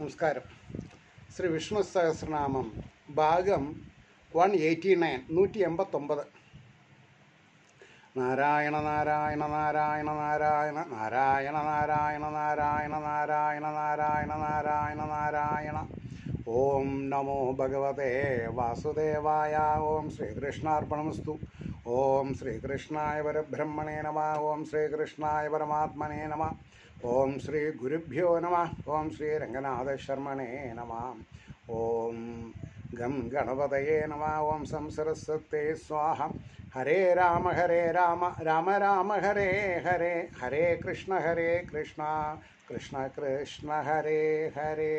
നമസ്കാരം ശ്രീ വിഷ്ണു സഹസ്രനാമം ഭാഗം one eighty nine നൂറ്റി എൺപത്തൊമ്പത് നാരായണ നാരായണ നാരായണ നാരായണ നാരായണ നാരായണ നാരായണ നാരായണ നാരായണ നാരായണ നാരായണ ഓം നമോ ഭഗവതേ വാസുദേവായ ഓം ശ്രീകൃഷ്ണാർപ്പണമസ്തു ഓം ശ്രീകൃഷ്ണായ പരബ്രഹ്മണേ നമ ഓം ശ്രീകൃഷ്ണായ പരമാത്മനേ നമ ഓം ശ്രീ ഗുരുഭ്യോ നമ ഓം ശ്രീ രംഗനാഥ ശർമ്മണേ നമ ഓം ഗം ഗണപതയേ നമ ഓം സംസരസ്വത്തെ സ്വാഹ ഹരേ രാമ ഹരേ രാമ രാമ രാമ ഹരേ ഹരേ ഹരേ കൃഷ്ണ ഹരേ കൃഷ്ണ കൃഷ്ണ കൃഷ്ണ ഹരേ ഹരേ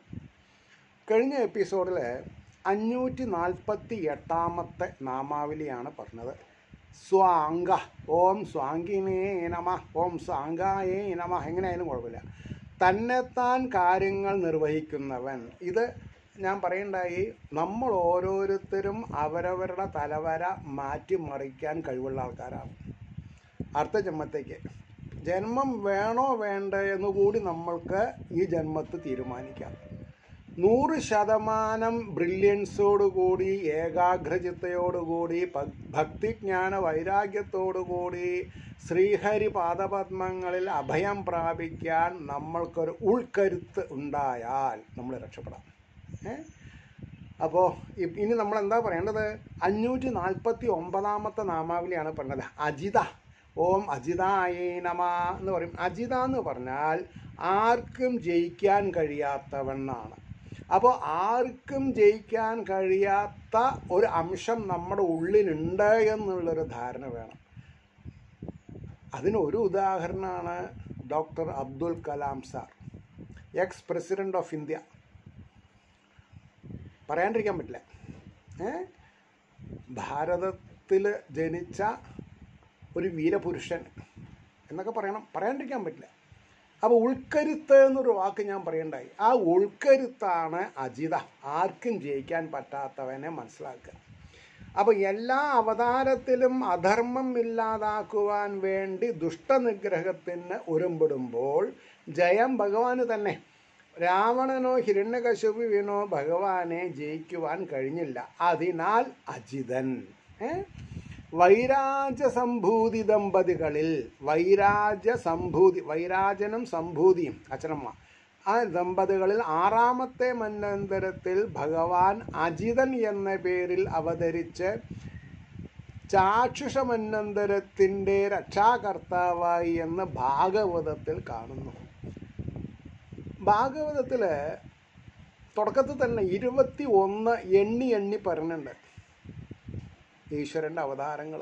കഴിഞ്ഞ എപ്പിസോഡിൽ അഞ്ഞൂറ്റി നാൽപ്പത്തി എട്ടാമത്തെ നാമാവലിയാണ് പറഞ്ഞത് സ്വാങ്ക ഓം സ്വാങ്കിനേ നമ ഓം സ്വാങ്കായേ നമ എങ്ങനെയായാലും കുഴപ്പമില്ല തന്നെത്താൻ കാര്യങ്ങൾ നിർവഹിക്കുന്നവൻ ഇത് ഞാൻ പറയണ്ടായി നമ്മൾ ഓരോരുത്തരും അവരവരുടെ തലവര മാറ്റിമറിക്കാൻ കഴിവുള്ള ആൾക്കാരാണ് അടുത്ത ജന്മത്തേക്ക് ജന്മം വേണോ വേണ്ടേ എന്ന് കൂടി നമ്മൾക്ക് ഈ ജന്മത്ത് തീരുമാനിക്കാം നൂറ് ശതമാനം ബ്രില്യൻസോടുകൂടി ഏകാഗ്രചിത്തയോടുകൂടി ഭ- ഭക്തിജ്ഞാന വൈരാഗ്യത്തോടുകൂടി ശ്രീഹരി പാദപത്മങ്ങളിൽ അഭയം പ്രാപിക്കാൻ നമ്മൾക്കൊരു ഉൾക്കരുത്ത് ഉണ്ടായാൽ നമ്മൾ രക്ഷപ്പെടാം ഏ അപ്പോൾ ഇനി നമ്മൾ എന്താ പറയേണ്ടത് അഞ്ഞൂറ്റി നാൽപ്പത്തി ഒമ്പതാമത്തെ നാമാവലിയാണ് പറഞ്ഞത് അജിത ഓം അജിതായേ നമ എന്ന് പറയും അജിത എന്ന് പറഞ്ഞാൽ ആർക്കും ജയിക്കാൻ കഴിയാത്തവണ്ണാണ് അപ്പോൾ ആർക്കും ജയിക്കാൻ കഴിയാത്ത ഒരു അംശം നമ്മുടെ ഉള്ളിലുണ്ട് എന്നുള്ളൊരു ധാരണ വേണം അതിനൊരു ഉദാഹരണമാണ് doctor Abdul Kalam sir ex president of India പറയാണ്ടിരിക്കാൻ പറ്റില്ല ഏ ഭാരതത്തിൽ ജനിച്ച ഒരു വീരപുരുഷൻ എന്നൊക്കെ പറയണം പറയാണ്ടിരിക്കാൻ പറ്റില്ല അപ്പോൾ ഉൾക്കരുത്ത് എന്നൊരു വാക്ക് ഞാൻ പറയണ്ടായി ആ ഉൾക്കരുത്താണ് അജിത ആർക്കും ജയിക്കാൻ പറ്റാത്തവനെ മനസ്സിലാക്കുക അപ്പോൾ എല്ലാ അവതാരത്തിലും അധർമ്മം ഇല്ലാതാക്കുവാൻ വേണ്ടി ദുഷ്ടനിഗ്രഹത്തിന് ഒരുമ്പിടുമ്പോൾ ജയം ഭഗവാന് തന്നെ രാവണനോ ഹിരണ്യകശുപുവിനോ ഭഗവാനെ ജയിക്കുവാൻ കഴിഞ്ഞില്ല അതിനാൽ അജിതൻ ഏ? വൈരാജ സംഭൂതി ദമ്പതികളിൽ വൈരാജ സംഭൂതി വൈരാജനും സംഭൂതിയും അച്ഛനമ്മ ആ ദമ്പതികളിൽ ആറാമത്തെ മന്വന്തരത്തിൽ ഭഗവാൻ അജിതൻ എന്ന പേരിൽ അവതരിച്ച് ചാക്ഷുഷ മന്വന്തരത്തിൻ്റെ രക്ഷാകർത്താവായി എന്ന് ഭാഗവതത്തിൽ കാണുന്നു ഭാഗവതത്തിൽ തുടക്കത്തിൽ തന്നെ ഇരുപത്തി ഒന്ന് എണ്ണി എണ്ണി പറയുന്നുണ്ട് ഈശ്വരൻ്റെ അവതാരങ്ങൾ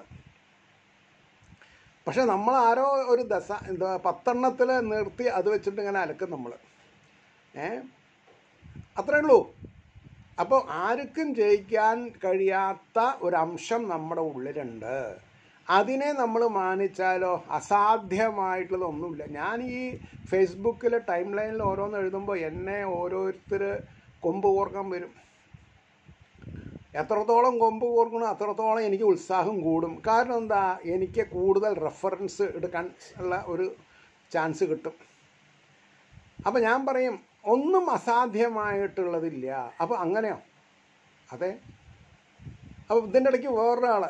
പക്ഷെ നമ്മൾ ആരോ ഒരു ദശ എന്താ പത്തെണ്ണത്തിൽ നിർത്തി അത് വെച്ചിട്ട് ഇങ്ങനെ അലക്കും നമ്മൾ ഏ അത്രേ ഉള്ളൂ അപ്പോൾ ആർക്കും ജയിക്കാൻ കഴിയാത്ത ഒരു അംശം നമ്മുടെ ഉള്ളിലുണ്ട് അതിനെ നമ്മൾ മാനിച്ചാലോ അസാധ്യമായിട്ടുള്ളതൊന്നുമില്ല ഞാൻ ഈ ഫേസ്ബുക്കിൽ ടൈം ലൈനിൽ ഓരോന്ന് എഴുതുമ്പോൾ എന്നെ ഓരോരുത്തർ കൊമ്പ് കോർക്കാൻ വരും എത്രത്തോളം കൊമ്പ് കോർക്കണോ അത്രത്തോളം എനിക്ക് ഉത്സാഹം കൂടും കാരണം എന്താ എനിക്ക് കൂടുതൽ റെഫറൻസ് എടുക്കാൻ ഉള്ള ഒരു ചാൻസ് കിട്ടും അപ്പം ഞാൻ പറയും ഒന്നും അസാധ്യമായിട്ടുള്ളതില്ല അപ്പോൾ അങ്ങനെയോ അതെ അപ്പോൾ ഇതിൻ്റെ ഇടയ്ക്ക് വേറൊരാൾ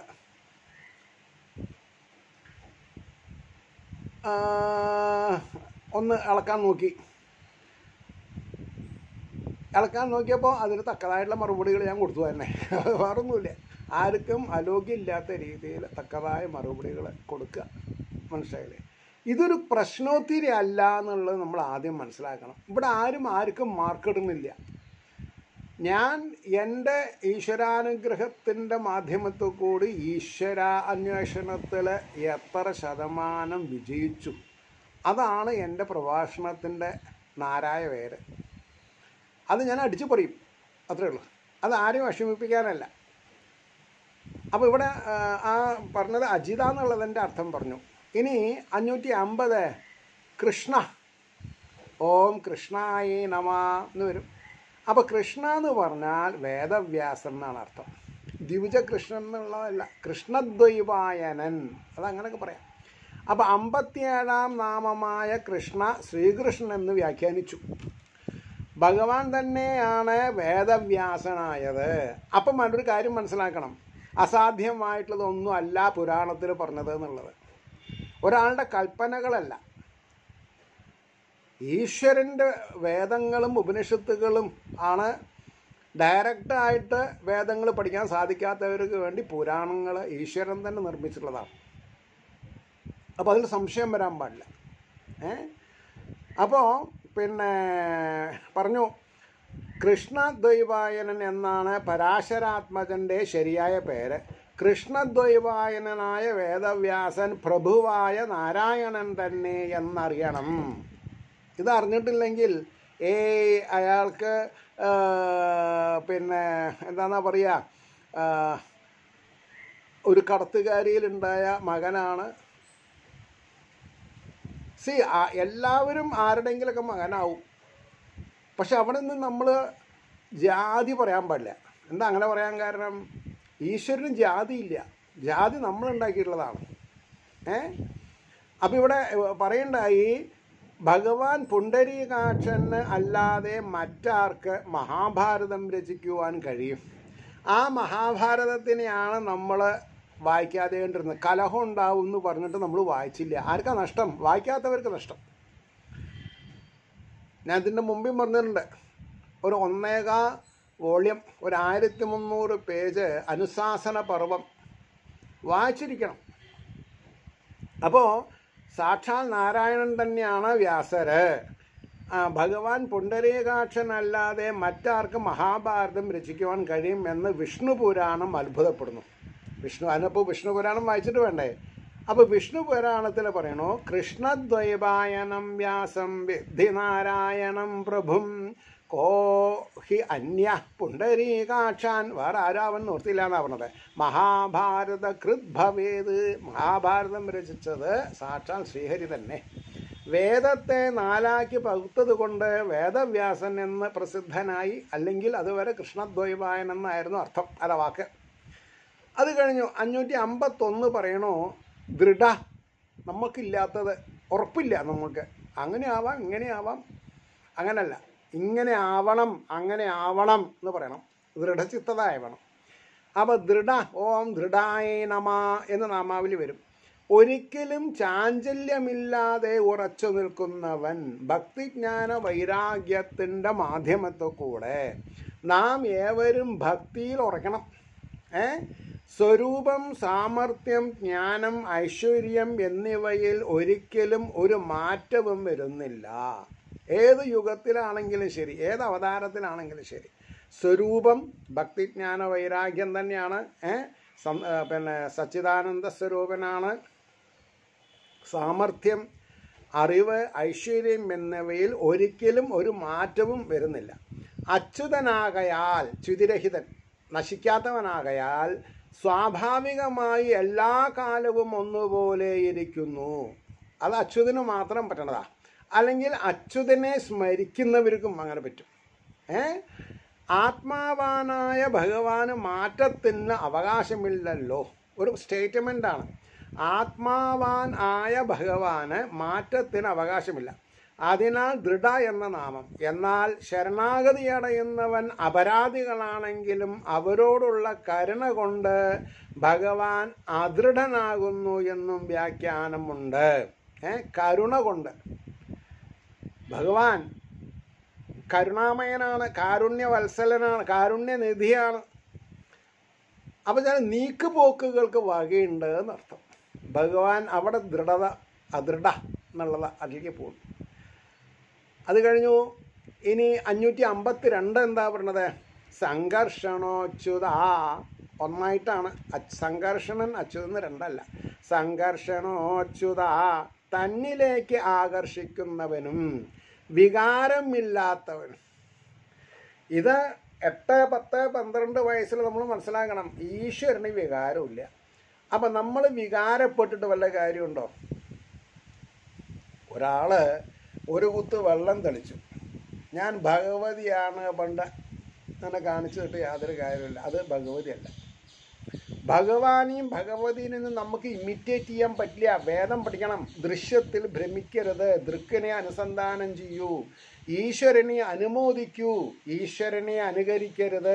ഒന്ന് ഇളക്കാൻ നോക്കി ഇളക്കാൻ നോക്കിയപ്പോൾ അതിന് തക്കതായിട്ടുള്ള മറുപടികൾ ഞാൻ കൊടുത്തു തന്നെ വേറൊന്നുമില്ല ആർക്കും അലോഗ്യമില്ലാത്ത രീതിയിൽ തക്കതായ മറുപടികൾ കൊടുക്കുക മനസ്സിലായില്ലേ ഇതൊരു പ്രശ്നോത്തിരി അല്ല എന്നുള്ളത് നമ്മൾ ആദ്യം മനസ്സിലാക്കണം ഇവിടെ ആരും ആർക്കും മാർക്കിടുന്നില്ല ഞാൻ എൻ്റെ ഈശ്വരാനുഗ്രഹത്തിൻ്റെ മാധ്യമത്തിൽ കൂടി ഈശ്വര അന്വേഷണത്തിൽ എത്ര ശതമാനം വിജയിച്ചു അതാണ് എൻ്റെ പ്രഭാഷണത്തിൻ്റെ നാരായ പേര് അത് ഞാൻ അടിച്ചു പറയും അത്രേ ഉള്ളൂ അത് ആരും വിഷമിപ്പിക്കാനല്ല അപ്പോൾ ഇവിടെ ആ, ആ പറഞ്ഞത് അജിത എന്നുള്ളതിൻ്റെ അർത്ഥം പറഞ്ഞു ഇനി അഞ്ഞൂറ്റി അമ്പത് കൃഷ്ണ ഓം കൃഷ്ണായേ നമ എന്ന് വരും അപ്പോൾ കൃഷ്ണ എന്ന് പറഞ്ഞാൽ വേദവ്യാസൻ എന്നാണ് അർത്ഥം ദ്വിജ കൃഷ്ണൻ എന്നുള്ളതല്ല കൃഷ്ണദ്വൈപായനൻ അതങ്ങനെയൊക്കെ പറയാം അപ്പോൾ അമ്പത്തിയേഴാം നാമമായ കൃഷ്ണ ശ്രീകൃഷ്ണൻ എന്ന് വ്യാഖ്യാനിച്ചു ഭഗവാൻ തന്നെയാണ് വേദവ്യാസനായത് അപ്പം മറ്റൊരു കാര്യം മനസ്സിലാക്കണം അസാധ്യമായിട്ടുള്ളതൊന്നും അല്ല പുരാണത്തിൽ പറഞ്ഞത് എന്നുള്ളത് ഒരാളുടെ കൽപ്പനകളല്ല ഈശ്വരൻ്റെ വേദങ്ങളും ഉപനിഷത്തുകളും ആണ് ഡയറക്റ്റായിട്ട് വേദങ്ങൾ പഠിക്കാൻ സാധിക്കാത്തവർക്ക് വേണ്ടി പുരാണങ്ങൾ ഈശ്വരൻ തന്നെ നിർമ്മിച്ചിട്ടുള്ളതാണ് അപ്പോൾ അതിൽ സംശയം വരാൻ പാടില്ല ഏ അപ്പോൾ പിന്നെ പറഞ്ഞു കൃഷ്ണദ്വൈപായനൻ എന്നാണ് പരാശരാത്മജൻ്റെ ശരിയായ പേര് കൃഷ്ണദ്വൈപായനനായ വേദവ്യാസൻ പ്രഭുവായ നാരായണൻ തന്നെ എന്നറിയണം ഇത് അറിഞ്ഞിട്ടില്ലെങ്കിൽ ഏ അയാൾക്ക് ആ, പിന്നെ എന്താന്നാ പറയുക ആ, ഒരു കടത്തുകാരിയിലുണ്ടായ മകനാണ് സി എല്ലാവരും ആരുടെങ്കിലൊക്കെ മകനാവും പക്ഷെ അവിടെ നിന്ന് നമ്മൾ ജാതി പറയാൻ പാടില്ല എന്താ അങ്ങനെ പറയാൻ കാരണം ഈശ്വരന് ജാതിയില്ല ജാതി നമ്മൾ ഉണ്ടാക്കിയിട്ടുള്ളതാണ് ഏ അപ്പം ഇവിടെ പറയണ്ടായി ഭഗവാൻ പുണ്ടരീകാക്ഷന് അല്ലാതെ മറ്റാർക്ക് മഹാഭാരതം രചിക്കുവാൻ കഴിയും ആ മഹാഭാരതത്തിനെയാണ് നമ്മൾ വായിക്കാതെ കണ്ടിരുന്നത് കലഹം ഉണ്ടാവും എന്ന് പറഞ്ഞിട്ട് നമ്മൾ വായിച്ചില്ല ആർക്കാ നഷ്ടം വായിക്കാത്തവർക്ക് നഷ്ടം ഞാൻ ഇതിൻ്റെ മുമ്പേ പറഞ്ഞിട്ടുണ്ട് ഒരു ഒന്നേകാ വോള്യം ഒരു ആയിരത്തി മുന്നൂറ് പേജ് അനുശാസന പർവം വായിച്ചിരിക്കണം അപ്പോൾ സാക്ഷാൽ നാരായണൻ തന്നെയാണ് വ്യാസര് ആ, ഭഗവാൻ പുണ്ടരീകാക്ഷനല്ലാതെ മറ്റാർക്കും മഹാഭാരതം രചിക്കുവാൻ കഴിയും എന്ന് വിഷ്ണു പുരാണം അത്ഭുതപ്പെടുന്നു വിഷ്ണു അതിനപ്പോൾ വിഷ്ണു പുരാണം വായിച്ചിട്ട് വേണ്ടേ അപ്പോൾ വിഷ്ണു പുരാണത്തിൽ പറയണു കൃഷ്ണദ്വൈപായനം വ്യാസം വിദ്ധി നാരായണം പ്രഭും കോ ഹി അന്യ പുണ്ടരീകാക്ഷാൻ വേറെ ആരും അവൻ നിർത്തില്ല എന്നാണ് പറഞ്ഞത് മഹാഭാരത കൃത് ഭവേത് മഹാഭാരതം രചിച്ചത് സാക്ഷാൽ ശ്രീഹരി തന്നെ വേദത്തെ നാലാക്കി പകുത്തത് കൊണ്ട് വേദവ്യാസൻ എന്ന് പ്രസിദ്ധനായി അല്ലെങ്കിൽ അതുവരെ കൃഷ്ണദ്വൈപായൻ എന്നായിരുന്നു അർത്ഥം അല്ല വാക്ക് അത് കഴിഞ്ഞു അഞ്ഞൂറ്റി അമ്പത്തൊന്ന് പറയണോ ദൃഢ നമുക്കില്ലാത്തത് ഉറപ്പില്ല നമുക്ക് അങ്ങനെ ആവാം ഇങ്ങനെ ആവാം അങ്ങനല്ല ഇങ്ങനെ ആവണം അങ്ങനെ ആവണം എന്ന് പറയണം ദൃഢചിത്തതായവണം അപ്പോൾ ദൃഢ ഓം ദൃഢായ നമ എന്ന് നാമാവലി വരും ഒരിക്കലും ചാഞ്ചല്യമില്ലാതെ ഉറച്ചു നിൽക്കുന്നവൻ ഭക്തിജ്ഞാന വൈരാഗ്യത്തിൻ്റെ മാധ്യമത്തിൽ കൂടെ നാം ഏവരും ഭക്തിയിൽ ഉറക്കണം ഏ സ്വരൂപം സാമർഥ്യം ജ്ഞാനം ഐശ്വര്യം എന്നിവയിൽ ഒരിക്കലും ഒരു മാറ്റവും വരുന്നില്ല ഏത് യുഗത്തിലാണെങ്കിലും ശരി ഏത് അവതാരത്തിലാണെങ്കിലും ശരി സ്വരൂപം ഭക്തിജ്ഞാന വൈരാഗ്യം തന്നെയാണ് ഏ സം- ഏ, പിന്നെ സച്ചിദാനന്ദ സ്വരൂപനാണ് സാമർഥ്യം അറിവ് ഐശ്വര്യം എന്നിവയിൽ ഒരിക്കലും ഒരു മാറ്റവും വരുന്നില്ല അച്യുതനാകയാൽ ച്യുതിരഹിതൻ നശിക്കാത്തവനാകയാൽ സ്വാഭാവികമായി എല്ലാ കാലവും ഒന്നുപോലെ ഇരിക്കുന്നു അത് അച്യുതന് മാത്രം പറ്റണതാ അല്ലെങ്കിൽ അച്യുതനെ സ്മരിക്കുന്നവർക്കും അങ്ങനെ പറ്റും ഏ ആത്മാവാനായ ഭഗവാന് മാറ്റത്തിന് അവകാശമില്ലല്ലോ ഒരു സ്റ്റേറ്റ്മെൻ്റാണ് ആത്മാവാൻ ആയ ഭഗവാന് മാറ്റത്തിന് അവകാശമില്ല അതിനാൽ ദൃഢ എന്ന നാമം എന്നാൽ ശരണാഗതി അടയുന്നവൻ അപരാധികളാണെങ്കിലും അവരോടുള്ള കരുണ കൊണ്ട് ഭഗവാൻ അദൃഢനാകുന്നു എന്നും വ്യാഖ്യാനമുണ്ട് ഏ കരുണ കൊണ്ട് ഭഗവാൻ കരുണാമയനാണ് കാരുണ്യവത്സലനാണ് കാരുണ്യനിധിയാണ് അപ്പോൾ ഞാൻ നീക്കുപോക്കുകൾക്ക് വകയുണ്ട് എന്നർത്ഥം ഭഗവാൻ അവിടെ ദൃഢത അദൃഢ എന്നുള്ളത് അതിലേക്ക് പോകും അത് കഴിഞ്ഞു ഇനി അഞ്ഞൂറ്റി അമ്പത്തി രണ്ട് എന്താ പറയണത് സംഘർഷണോച്യുത ഒന്നായിട്ടാണ് അച്ച് സംഘർഷണൻ അച്യുതെന്ന് രണ്ടല്ല സംഘർഷണോച്യുത തന്നിലേക്ക് ആകർഷിക്കുന്നവനും വികാരമില്ലാത്തവനും ഇത് എട്ട് പത്ത് പന്ത്രണ്ട് വയസ്സിൽ നമ്മൾ മനസ്സിലാക്കണം ഈശ്വരന് വികാരമില്ല അപ്പം നമ്മൾ വികാരപ്പെട്ടിട്ട് വല്ല കാര്യമുണ്ടോ ഒരാൾ ഒരു കുത്ത് വെള്ളം തെളിച്ചു ഞാൻ ഭഗവതിയാണ് പണ്ട് അങ്ങനെ കാണിച്ചിട്ട് യാതൊരു കാര്യമില്ല അത് ഭഗവതിയല്ല ഭഗവാനെയും ഭഗവതിനെയും നമുക്ക് ഇമിറ്റേറ്റ് ചെയ്യാൻ പറ്റില്ല വേദം പഠിക്കണം ദൃശ്യത്തിൽ ഭ്രമിക്കരുത് ദൃക്കിനെ അനുസന്ധാനം ചെയ്യൂ ഈശ്വരനെ അനുമോദിക്കൂ ഈശ്വരനെ അനുകരിക്കരുത്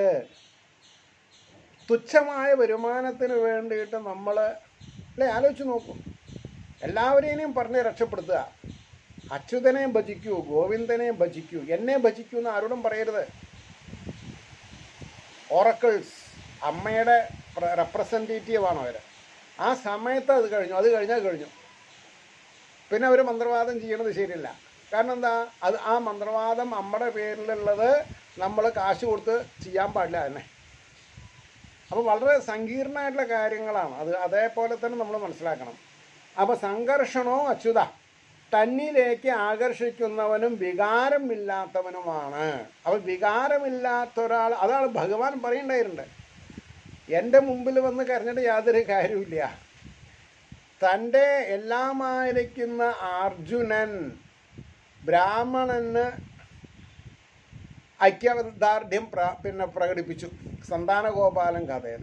തുച്ഛമായ വരുമാനത്തിന് വേണ്ടിയിട്ട് നമ്മൾ അല്ലേ ആലോചിച്ച് നോക്കും എല്ലാവരെയും പറഞ്ഞ് രക്ഷപ്പെടുത്തുക അച്യുതനെയും ഭജിക്കൂ ഗോവിന്ദനെയും ഭജിക്കൂ എന്നെ ഭജിക്കൂ എന്ന് ആരോടും പറയരുത് ഓറക്കിൾസ് അമ്മയുടെ റെപ്രസെൻറ്റേറ്റീവാണ് അവർ ആ സമയത്ത് അത് കഴിഞ്ഞു അത് കഴിഞ്ഞാൽ കഴിഞ്ഞു പിന്നെ അവർ മന്ത്രവാദം ചെയ്യണത് ശരിയല്ല കാരണം എന്താ അത് ആ മന്ത്രവാദം നമ്മുടെ പേരിലുള്ളത് നമ്മൾ കാശ് കൊടുത്ത് ചെയ്യാൻ പാടില്ല തന്നെ അപ്പോൾ വളരെ സങ്കീർണമായിട്ടുള്ള കാര്യങ്ങളാണ് അത് അതേപോലെ തന്നെ നമ്മൾ മനസ്സിലാക്കണം അപ്പോൾ സംഘർഷണോ അച്യുത തന്നിലേക്ക് ആകർഷിക്കുന്നവനും വികാരമില്ലാത്തവനുമാണ് അപ്പോൾ വികാരമില്ലാത്ത ഒരാൾ അതാണ് ഭഗവാൻ പറയണ്ടായിട്ടുണ്ട് എൻ്റെ മുമ്പിൽ വന്ന് കരഞ്ഞിട്ട് യാതൊരു കാര്യമില്ല തൻ്റെ എല്ലാമായിരിക്കുന്ന അർജുനൻ ബ്രാഹ്മണന് ഐക്യദാർഢ്യം പ്ര പിന്നെ പ്രകടിപ്പിച്ചു സന്താനഗോപാലൻ കഥയിൽ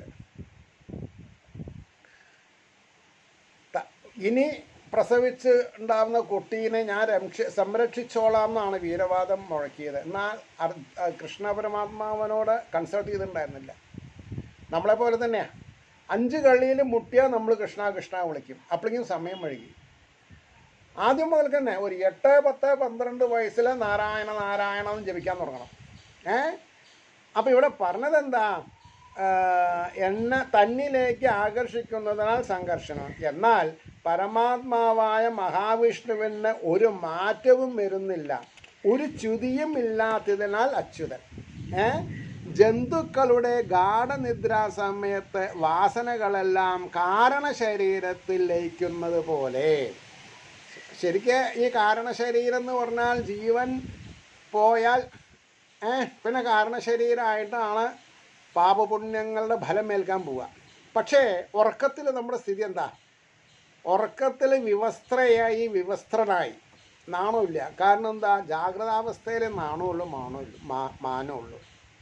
ത- ഇനി പ്രസവിച്ച് ഉണ്ടാവുന്ന കുട്ടീനെ ഞാൻ രക്ഷ സംരക്ഷിച്ചോളാം എന്നാണ് വീരവാദം മുഴക്കിയത് എന്നാൽ അർ- ആ കൃഷ്ണ പരമാത്മാവനോട് കൺസൾട്ട് ചെയ്തിട്ടുണ്ടായിരുന്നില്ല നമ്മളെ പോലെ തന്നെയാണ് അഞ്ച് കള്ളിയിൽ മുട്ടിയാൽ നമ്മൾ കൃഷ്ണ കൃഷ്ണ വിളിക്കും അപ്പോഴേക്കും സമയം വഴുകി ആദ്യം മുതൽ തന്നെ ഒരു എട്ട് പത്ത് പന്ത്രണ്ട് വയസ്സിൽ നാരായണ നാരായണ എന്ന് ജപിക്കാൻ തുടങ്ങണം ഏ അപ്പോൾ ഇവിടെ പറഞ്ഞത് എന്താ എന്നെ തന്നിലേക്ക് ആകർഷിക്കുന്നതിനാൽ സംഘർഷണം എന്നാൽ പരമാത്മാവായ മഹാവിഷ്ണുവിന് ഒരു മാറ്റവും വരുന്നില്ല ഒരു ച്യുതിയും ഇല്ലാത്തതിനാൽ അച്യുതൻ ഏ ജന്തുക്കളുടെ ഗാഠനിദ്രാ സമയത്ത് വാസനകളെല്ലാം കാരണ ശരീരത്തിൽ ലയിക്കുന്നത് പോലെ ശരിക്ക് ഈ കാരണശരീരം എന്ന് പറഞ്ഞാൽ ജീവൻ പോയാൽ ഏ പിന്നെ കാരണശരീരമായിട്ടാണ് പാപപുണ്യങ്ങളുടെ ഫലം ഏൽക്കാൻ പോവുക പക്ഷേ ഉറക്കത്തിൽ നമ്മുടെ സ്ഥിതി എന്താ ഉറക്കത്തിൽ വിവസ്ത്രയായി വിവസ്ത്രനായി നാണമില്ല കാരണം എന്താ ജാഗ്രതാവസ്ഥയിൽ നാണമുള്ളൂ മാണമുള്ളൂ മാ മാനമുള്ളൂ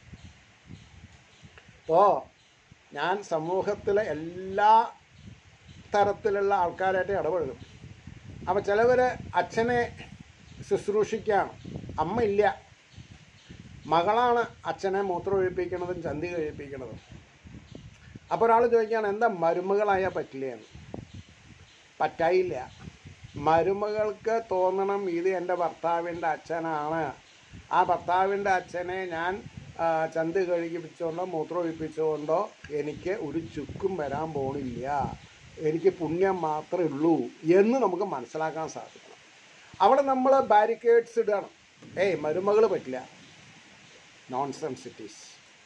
അപ്പോൾ ഞാൻ സമൂഹത്തിലെ എല്ലാ തരത്തിലുള്ള ആൾക്കാരായിട്ട് ഇടപഴകും അപ്പോൾ ചിലവർ അച്ഛനെ ശുശ്രൂഷിക്കുകയാണ് അമ്മ ഇല്ല മകളാണ് അച്ഛനെ മൂത്രം ഒഴിപ്പിക്കണതും ചന്തി കഴിപ്പിക്കണതും അപ്പോൾ ഒരാൾ ചോദിക്കുകയാണ് എന്താ മരുമകളായ പറ്റില്ല എന്ന് പറ്റായില്ല മരുമകൾക്ക് തോന്നണം ഇത് എൻ്റെ ഭർത്താവിൻ്റെ അച്ഛനാണ് ആ ഭർത്താവിൻ്റെ അച്ഛനെ ഞാൻ ആ, ചന്തി കഴുകിപ്പിച്ചുകൊണ്ടോ മൂത്രം ഒഴിപ്പിച്ചുകൊണ്ടോ എനിക്ക് ഒരു ചുക്കും വരാൻ പോണില്ല എനിക്ക് പുണ്യം മാത്രമേ ഉള്ളൂ എന്ന് നമുക്ക് മനസ്സിലാക്കാൻ സാധിക്കണം അവിടെ നമ്മൾ ബാരിക്കേഡ്സ് ഇടണം ഏയ് മരുമകൾ പറ്റില്ല നോൺ സെൻസിറ്റീസ്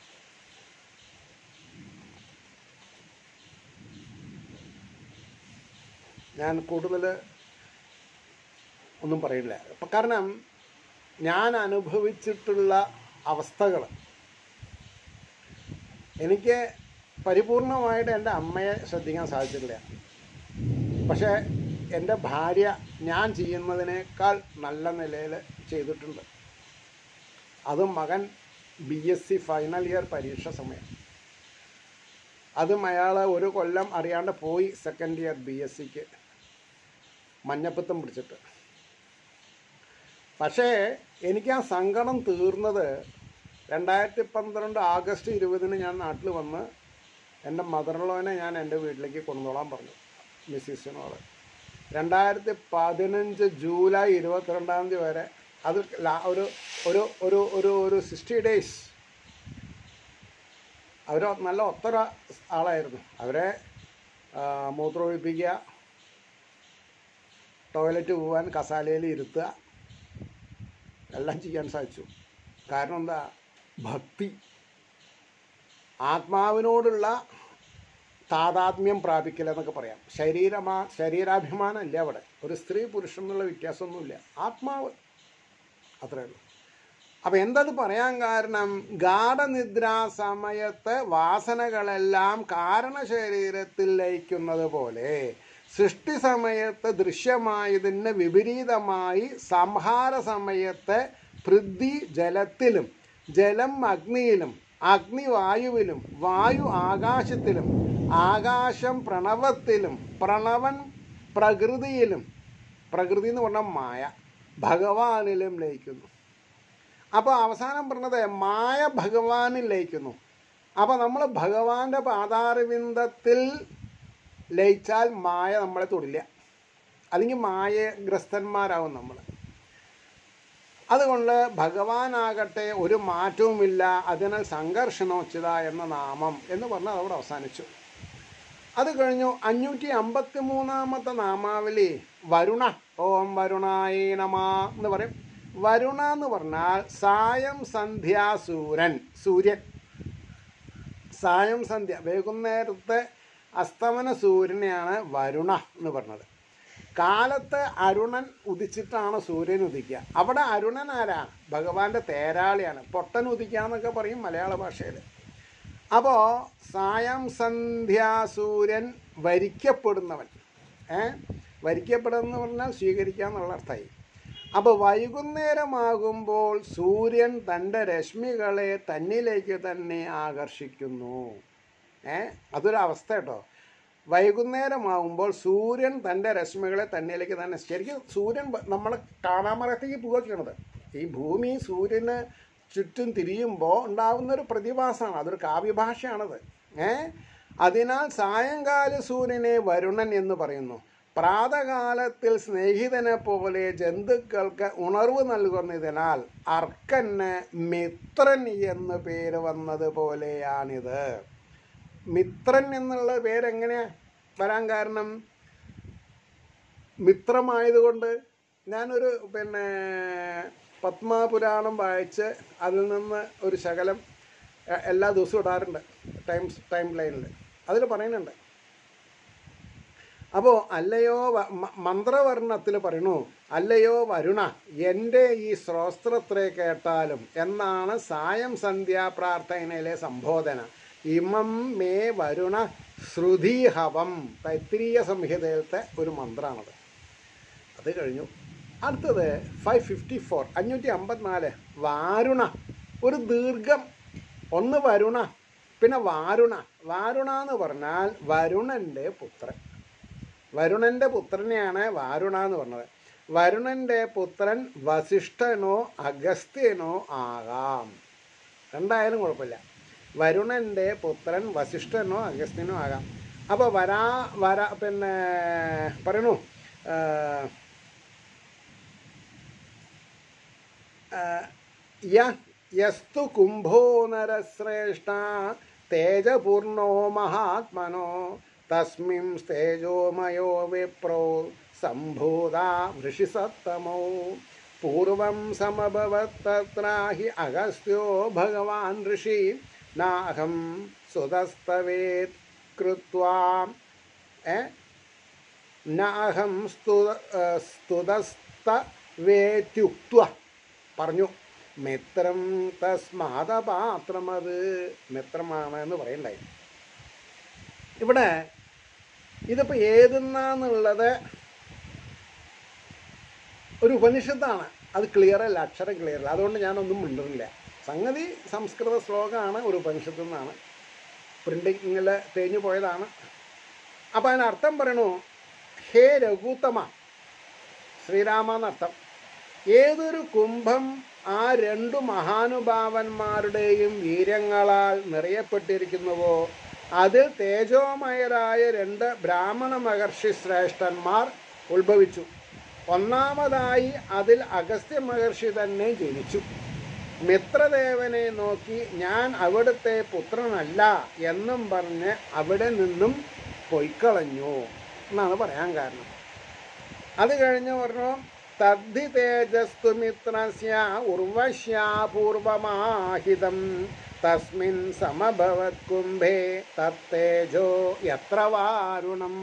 ഞാൻ കൂടുതൽ ഒന്നും പറയില്ല അപ്പം കാരണം ഞാൻ അനുഭവിച്ചിട്ടുള്ള അവസ്ഥകൾ എനിക്ക് പരിപൂർണമായിട്ട് എൻ്റെ അമ്മയെ ശ്രദ്ധിക്കാൻ സാധിച്ചിട്ടില്ല പക്ഷേ എൻ്റെ ഭാര്യ ഞാൻ ചെയ്യുന്നതിനേക്കാൾ നല്ല നിലയിൽ ചെയ്തിട്ടുണ്ട് അതും മകൻ B S C final year പരീക്ഷ സമയം അതും അയാൾ ഒരു കൊല്ലം അറിയാണ്ട് പോയി സെക്കൻഡ് ഇയർ ബി എസ് സിക്ക് മഞ്ഞപ്പിത്തം പിടിച്ചിട്ട് പക്ഷേ എനിക്ക് ആ സങ്കടം തീർന്നത് രണ്ടായിരത്തി പന്ത്രണ്ട് ആഗസ്റ്റ് ഇരുപതിന് ഞാൻ നാട്ടിൽ വന്ന് എൻ്റെ മദറിലോനെ ഞാൻ എൻ്റെ വീട്ടിലേക്ക് കൊണ്ടുപോകാൻ പറഞ്ഞു മിസ്സിസിനോട് രണ്ടായിരത്തി പതിനഞ്ച് ജൂലൈ ഇരുപത്തിരണ്ടാം തീയതി വരെ അത് ലാ- ഒരു ഒരു ഒരു ഒരു ഒരു സിക്സ്റ്റി ഡേയ്സ് അവർ നല്ല ഒത്തര ആളായിരുന്നു അവരെ ആ, മൂത്രമൊഴിപ്പിക്കുക ടോയ്ലറ്റ് പോകാൻ കസാലയിൽ ഇരുത്തുക എല്ലാം ചെയ്യാൻ സാധിച്ചു കാരണം എന്താ ഭക്തി ആത്മാവിനോടുള്ള താതാത്മ്യം പ്രാപിക്കൽ എന്നൊക്കെ പറയാം ശരീരമാ ശരീരാഭിമാനം ഇല്ല അവിടെ ഒരു സ്ത്രീ പുരുഷൻ എന്നുള്ള വ്യത്യാസമൊന്നുമില്ല ആത്മാവ് അത്രേ ഉള്ളൂ അപ്പം എന്തത് പറയാൻ കാരണം ഗാഠനിദ്രാ സമയത്ത് വാസനകളെല്ലാം കാരണശരീരത്തിൽ ലയിക്കുന്നത് പോലെ സൃഷ്ടി സമയത്ത് ദൃശ്യമായതിന് വിപരീതമായി സംഹാര സമയത്ത് പൃഥ്വി ജലത്തിലും ജലം അഗ്നിയിലും അഗ്നി വായുവിലും വായു ആകാശത്തിലും ആകാശം പ്രണവത്തിലും പ്രണവൻ പ്രകൃതിയിലും പ്രകൃതി എന്ന് പറഞ്ഞാൽ മായ ഭഗവാനിലും ലയിക്കുന്നു അപ്പോൾ അവസാനം പറഞ്ഞത് മായ ഭഗവാനിൽ ലയിക്കുന്നു അപ്പോൾ നമ്മൾ ഭഗവാന്റെ പാതാരവിന്ദത്തിൽ ലയിച്ചാൽ മായ നമ്മളെ തൊടില്ല അല്ലെങ്കിൽ മായഗ്രസ്തന്മാരാവും നമ്മൾ അതുകൊണ്ട് ഭഗവാനാകട്ടെ ഒരു മാറ്റവുമില്ല അതിനാൽ സംഘർഷണോച്ചിത എന്ന നാമം എന്ന് പറഞ്ഞ് അതവിടെ അവസാനിച്ചു അത് കഴിഞ്ഞു അഞ്ഞൂറ്റി അമ്പത്തി മൂന്നാമത്തെ നാമാവലി വരുണ ഓം വരുണായ നമ എന്ന് പറയും വരുണ എന്ന് പറഞ്ഞാൽ സായം സന്ധ്യാസൂരൻ സൂര്യൻ സായം സന്ധ്യ വൈകുന്നേരത്തെ അസ്തമന സൂര്യനെയാണ് വരുണ എന്ന് പറഞ്ഞത് കാലത്ത് അരുണൻ ഉദിച്ചിട്ടാണ് സൂര്യൻ ഉദിക്കുക അവിടെ അരുണൻ ആരാ ഭഗവാന്റെ തേരാളിയാണ് പൊട്ടൻ ഉദിക്കുക എന്നൊക്കെ പറയും മലയാള ഭാഷയിൽ അപ്പോൾ സായം സന്ധ്യാസൂര്യൻ വരിക്കപ്പെടുന്നവൻ ഏ വരിക്കപ്പെടുന്ന പറഞ്ഞാൽ സ്വീകരിക്കുക എന്നുള്ള അർത്ഥമായി അപ്പോൾ വൈകുന്നേരമാകുമ്പോൾ സൂര്യൻ തൻ്റെ രശ്മികളെ തന്നിലേക്ക് തന്നെ ആകർഷിക്കുന്നു ഏ അതൊരു അവസ്ഥ കേട്ടോ വൈകുന്നേരമാകുമ്പോൾ സൂര്യൻ തൻ്റെ രശ്മികളെ തന്നിലേക്ക് തന്നെ ശരിക്കും സൂര്യൻ നമ്മൾ കാണാമറത്തേക്ക് പോവുകയാണത് ഈ ഭൂമി സൂര്യന് ചുറ്റും തിരിയുമ്പോൾ ഉണ്ടാകുന്ന ഒരു പ്രതിഭാസമാണ് അതൊരു കാവ്യഭാഷയാണത് ഏ അതിനാൽ സായങ്കാല സൂര്യനെ വരുണൻ എന്ന് പറയുന്നു പ്രാതകാലത്തിൽ സ്നേഹിതനെ പോലെ ജന്തുക്കൾക്ക് ഉണർവ് നൽകുന്നതിനാൽ അർക്കന് മിത്രൻ എന്ന് പേര് വന്നതുപോലെയാണിത് മിത്രൻ എന്നുള്ള പേരെങ്ങനെയാ വരാൻ കാരണം മിത്രമായതുകൊണ്ട് ഞാനൊരു പിന്നെ പത്മപുരാണം വായിച്ച് അതിൽ നിന്ന് ഒരു ശകലം എ- എല്ലാ ദിവസവും ഇടാറുണ്ട് ടൈം ടൈം ലൈനിൽ അതിൽ പറയുന്നുണ്ട് അപ്പോൾ അല്ലയോ വ- മ- മന്ത്രവർണ്ണത്തിൽ പറയണു അല്ലയോ വരുണ എൻ്റെ ഈ ശ്രോസ്ത്രത്തെ കേട്ടാലും എന്നാണ് സായം സന്ധ്യാ പ്രാർത്ഥനയിലെ സംബോധന ഇമം മേ വരുണ ശ്രുതിഹവം തൈത്തിരീയ സംഹിതയിലത്തെ ഒരു മന്ത്രമാണത് അത് കഴിഞ്ഞു അടുത്തത് ഫൈവ് ഫിഫ്റ്റി ഫോർ അഞ്ഞൂറ്റി അമ്പത്തിനാല് വാരുണ ഒരു ദീർഘം ഒന്ന് വരുണ പിന്നെ വാരുണ വാരുണ എന്ന് പറഞ്ഞാൽ വരുണൻ്റെ പുത്രൻ വരുണൻ്റെ പുത്രനെയാണ് വാരുണ എന്ന് പറഞ്ഞത് വരുണൻ്റെ പുത്രൻ വസിഷ്ഠനോ അഗസ്ത്യനോ ആകാം രണ്ടായാലും കുഴപ്പമില്ല വരുണൻ്റെ പുത്രൻ വസിഷ്ഠനോ അഗസ്ത്യനോ ആകാം അപ്പോൾ വരാ വരാ പിന്നെ പറയണു ആ, ആ, യ- യസ്തു കുംഭോ നരശ്രേഷ്ഠ തേജപൂർണോ മഹാത്മനോ തസ്മിം തേജോമയോ വിപ്രോ സംഭൂത വൃഷിസത്തമോ പൂർവം സമഭവത്തത്ര ഹി അഗസ്ത്യോ ഭഗവാൻ ഋഷി നാഹം സുതസ്തവേത് കൃത്വാ ഏ നാഹം സ്തുത സ്തുതസ്തവേത്യുക്ത പറഞ്ഞു മിത്രം തസ്മാതപാത്രമത് മിത്രമാണ് എന്ന് പറയണ്ടായി ഇവിടെ ഇതിപ്പോൾ ഏതെന്നാന്നുള്ളത് ഒരു ഉപനിഷത്താണ് അത് ക്ലിയർ അല്ല അക്ഷരം ക്ലിയർ അല്ല അതുകൊണ്ട് ഞാനൊന്നും മിണ്ടുന്നില്ല സംഗതി സംസ്കൃത ശ്ലോകമാണ് ഒരു ഉപനിഷത്തു നിന്നാണ് പ്രിൻറ്റിങ്ങിൽ തേഞ്ഞു പോയതാണ് അപ്പോൾ അതിനർത്ഥം പറയണു ഹേ രഘുത്തമ ശ്രീരാമ എന്നർത്ഥം ഏതൊരു കുംഭം ആ രണ്ടു മഹാനുഭാവന്മാരുടെയും വീര്യങ്ങളാൽ നിറയപ്പെട്ടിരിക്കുന്നുവോ അതിൽ തേജോമയരായ രണ്ട് ബ്രാഹ്മണ മഹർഷി ശ്രേഷ്ഠന്മാർ ഉത്ഭവിച്ചു ഒന്നാമതായി അതിൽ അഗസ്ത്യ മഹർഷി തന്നെ ജനിച്ചു മിത്രദേവനെ നോക്കി ഞാൻ അവിടുത്തെ പുത്രനല്ല എന്നും പറഞ്ഞ് അവിടെ നിന്നും പൊയ്ക്കളഞ്ഞു എന്നാണ് പറയാൻ കാരണം അത് കഴിഞ്ഞ് പറഞ്ഞു തദ്ധി തേജസ്തു മിത്രസ്യ ഉർവശ്യാ പൂർവമാഹിതം തസ്മിൻ സമഭവത് കുംഭേ തത്തേജോ യത്ര വാരുണം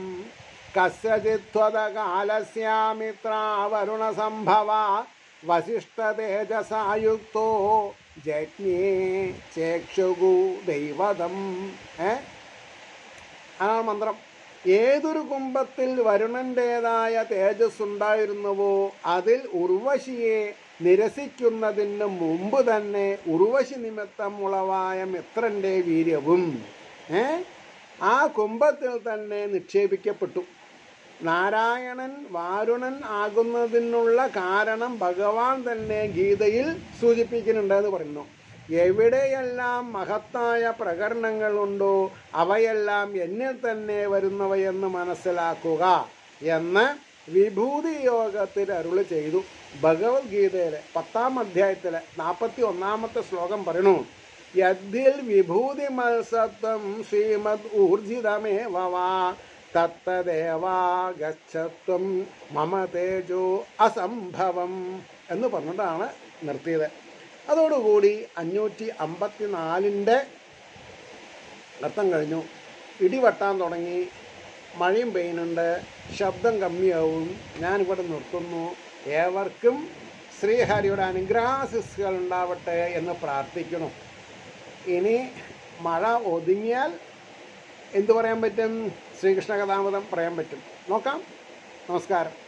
കസ്യചിത്വതകാലസ്യാമിത്രാവരുണ സംഭവ വസിഷ്ഠതേജസായുക്തോ ജജ്ഞേ ചേക്ഷുഗു ദൈവതം ഏ ആ മന്ത്രം ഏതൊരു കുംഭത്തിൽ വരുണൻ്റേതായ തേജസ് ഉണ്ടായിരുന്നുവോ അതിൽ ഉർവശിയെ നിരസിക്കുന്നതിന് മുമ്പ് തന്നെ ഉർവശി നിമിത്തം ഉളവായ മിത്രൻ്റെ വീര്യവും ഏ ആ കുംഭത്തിൽ തന്നെ നിക്ഷേപിക്കപ്പെട്ടു നാരായണൻ വാരുണൻ ആകുന്നതിനുള്ള കാരണം ഭഗവാൻ തന്നെ ഗീതയിൽ സൂചിപ്പിക്കുന്നുണ്ട് എന്ന് പറയുന്നു എവിടെയെല്ലാം മഹത്തായ പ്രകരണങ്ങളുണ്ടോ അവയെല്ലാം എന്നിൽ തന്നെ വരുന്നവയെന്ന് മനസ്സിലാക്കുക എന്ന് വിഭൂതി യോഗത്തിൽ അരുളി ചെയ്തു ഭഗവത്ഗീതയിലെ പത്താം അധ്യായത്തിലെ നാൽപ്പത്തി ഒന്നാമത്തെ ശ്ലോകം പറയണു യദ്ധിൽ വിഭൂതി മത്സത്വം ശ്രീമദ് ഊർജിതമേവ വാ തത്തദേവാ ഗച്ഛത്വം മമ തേജോ അസംഭവം എന്ന് പറഞ്ഞിട്ടാണ് നിർത്തിയത് അതോടുകൂടി അഞ്ഞൂറ്റി അമ്പത്തി നാലിൻ്റെ അർത്ഥം കഴിഞ്ഞു ഇടിവെട്ടാൻ തുടങ്ങി മഴയും പെയ്യുന്നുണ്ട് ശബ്ദം കമ്മിയാവും ഞാനിവിടെ നിർത്തുന്നു ഏവർക്കും ശ്രീഹരിയുടെ അനുഗ്രാസിസുകൾ ഉണ്ടാവട്ടെ എന്ന് പ്രാർത്ഥിക്കണം ഇനി മഴ ഒതുങ്ങിയാൽ എന്തു പറയാൻ പറ്റും ശ്രീകൃഷ്ണ കഥാമതം പറയാൻ പറ്റും നോക്കാം നമസ്കാരം